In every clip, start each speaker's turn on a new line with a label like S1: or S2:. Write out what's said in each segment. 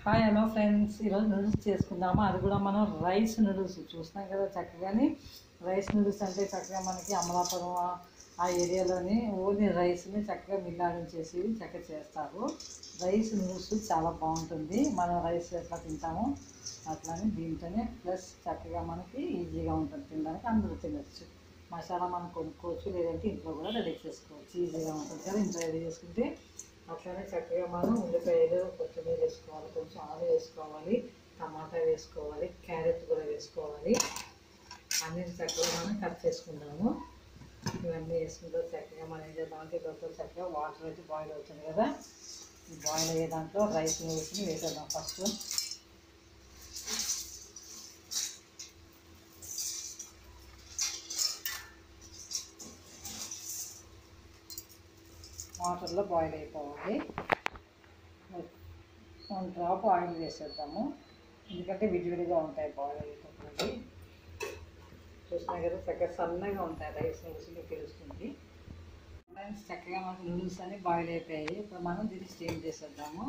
S1: hi hello friends ఈరోజు noodles చేసుకుందాము అది కూడా మనం రైస్ నూడిల్స్ చూస్తున్నాం కదా చక్కగాని రైస్ నూడిల్స్ అంటే చక్కగా మనకి అమలాపురం ఆ- ఆ ఏరియాలోని ఓన్లీ రైస్ని చక్కగా మిల్లాడించేసి చక్కగా చేస్తారు రైస్ నూడిల్స్ చాలా బాగుంటుంది మనం రైస్ ఎట్లా తింటామో అట్లానే దీంతోనే ప్లస్ చక్కగా మనకి ఈజీగా ఉంటుంది తినడానికి అందరూ తినచ్చు మసాలా మనం కొనుక్కోవచ్చు లేదంటే ఇంట్లో కూడా రెడీ చేసుకోవచ్చు ఈజీగా ఉంటుంది కదా ఇంట్లో రెడీ చేసుకుంటే అట్లనే చక్కగా మనం ఉల్లిపాయలు కొత్తిమీర వేసుకోవాలి కొంచెం ఆలు వేసుకోవాలి టమాటా వేసుకోవాలి క్యారెట్ కూడా వేసుకోవాలి అన్ని చక్కగా మనం కట్ చేసుకుందాము ఇవన్నీ వేసుకుంటే చక్కగా మనం ఏం చేద్దామంటే ఇక్కడ చక్కగా వాటర్ అయితే బాయిల్ అవుతుంది కదా ఈ బాయిల్ అయ్యే దాంట్లో రైస్ వేసి వేసేద్దాం ఫస్ట్ వాటర్లో బాయిల్ అయిపోవాలి వన్ డ్రాప్ ఆయిల్ వేసేద్దాము ఎందుకంటే విడివిడిగా ఉంటాయి బాయిల్ అయ్యేటప్పుడు చూసినా కదా చక్కగా సన్నగా ఉంటాయి రైస్ నూడిల్స్ మీకు తెలుస్తుంది ఫ్రెండ్స్ చక్కగా మనకు నూడిల్స్ అన్ని బాయిల్ అయిపోయాయి ఇప్పుడు మనం దీన్ని స్టీమ్ చేసేద్దాము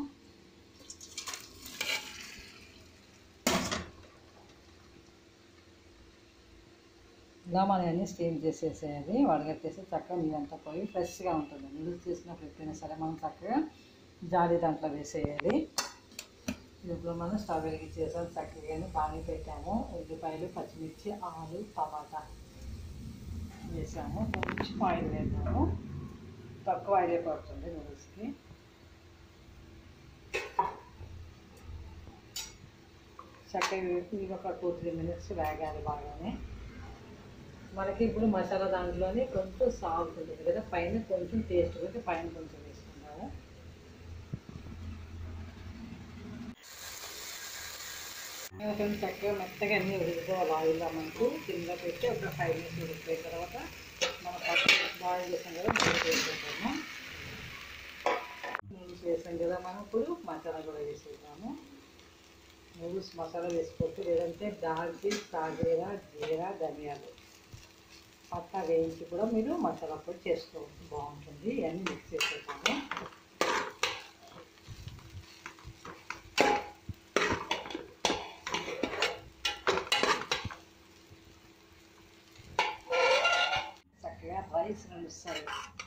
S1: ఇలా మనం అన్నీ స్టీమ్ చేసేసేయాలి వడగట్టేసి చక్కగా నీళ్ళంతా పోయి ఫ్రెష్గా ఉంటుంది నూడిల్స్ చేసినప్పుడు ఎప్పుడైనా సరే మనం చక్కగా జాలి దాంట్లో వేసేయాలి ఇప్పుడు మనం స్టవ్ వెలిగించేసాం చక్కగా బాగా పెట్టాము ఉల్లిపాయలు పచ్చిమిర్చి ఆలు టమాటా వేసాము కొంచెం ఆయిల్ వేద్దాము తక్కువ ఆయిల్ పడుతుంది నూడిల్స్కి చక్కగా ఇవి ఒక టూ త్రీ మినిట్స్ వేగాలి బాగానే మనకి ఇప్పుడు మసాలా దాంట్లోనే కొంచెం సాల్ట్ ఉంటుంది కదా పైన కొంచెం టేస్ట్ పెట్టి పైన కొంచెం వేసుకుంటాము కొంచెం చక్కగా మెత్తగా అన్నీ ఉడికిపోవాలి ఆయిల్లో మనకు కింద పెట్టి ఒక ఫైవ్ మినిట్స్ ఉడికిపోయిన తర్వాత మనం ఫస్ట్ బాయిల్ చేసాం కదా నూనె వేసుకుంటాము నూనె వేసాం కదా మనం ఇప్పుడు మసాలా కూడా వేసేద్దాము నూడిల్స్ మసాలా వేసుకోవచ్చు లేదంటే దాల్చి సాజీరా జీరా ధనియాలు పక్కా వేయించి కూడా మీరు మసాలా పొడి చేసుకోవచ్చు బాగుంటుంది ఇవన్నీ మిక్స్ చేసేద్దాము చక్కగా రైస్ నడుస్తారు